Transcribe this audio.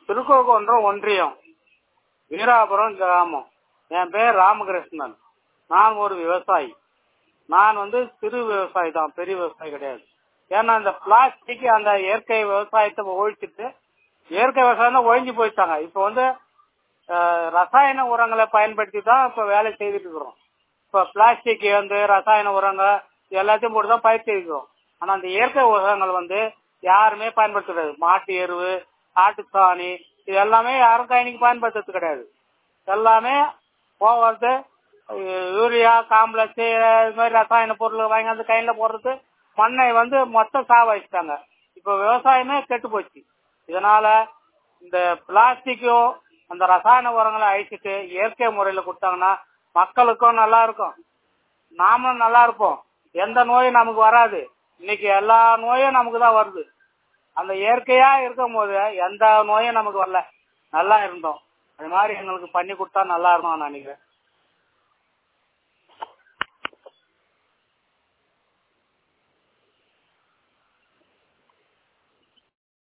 திருக்கோகுன்றம் ஒன்றியம் வீராபுரம் கிராமம் என் பேர் ராமகிருஷ்ணன் நான் ஒரு விவசாயி நான் வந்து சிறு விவசாயி தான் பெரிய விவசாயி கிடையாது ஏன்னா இந்த பிளாஸ்டிக் அந்த இயற்கை விவசாயத்தை ஒழிச்சிட்டு இயற்கை விவசாயம் தான் ஒழிஞ்சு போயிட்டாங்க இப்ப வந்து அஹ், ரசாயன உரங்களை பயன்படுத்தி தான் இப்ப வேலை செய்துட்டு இருக்கிறோம் இப்ப பிளாஸ்டிக் வந்து ரசாயன உரங்கள் இது எல்லாத்தையும் போட்டு தான் பயிர் செய்கிறோம் ஆனா அந்த இயற்கை உரங்கள் வந்து யாருமே பயன்படுத்துறது மாட்டு எருவு ஆட்டு சாணி இது எல்லாமே யாரும் கைனிக்கு பயன்படுத்துறது கிடையாது எல்லாமே போகிறது யூரியா காம்ப்ளெக்ஸ் இது மாதிரி ரசாயன பொருள் வாங்கி வந்து கையில போடுறது மண்ணை வந்து மொத்தம் சாவடிச்சிட்டாங்க இப்போ விவசாயமே கெட்டு போச்சு இதனால இந்த பிளாஸ்டிக்கும் அந்த ரசாயன உரங்களை அழிச்சிட்டு இயற்கை முறையில கொடுத்தாங்கன்னா மக்களுக்கும் நல்லா இருக்கும் நாமளும் நல்லா இருப்போம் எந்த நோயும் நமக்கு வராது இன்னைக்கு எல்லா நோயும் நமக்கு தான் வருது அந்த இயற்கையா இருக்கும் போது எந்த நோயும் நமக்கு வரல நல்லா இருந்தோம் அது மாதிரி எங்களுக்கு பண்ணி கொடுத்தா நல்லா இருக்கும் நான் நினைக்கிறேன்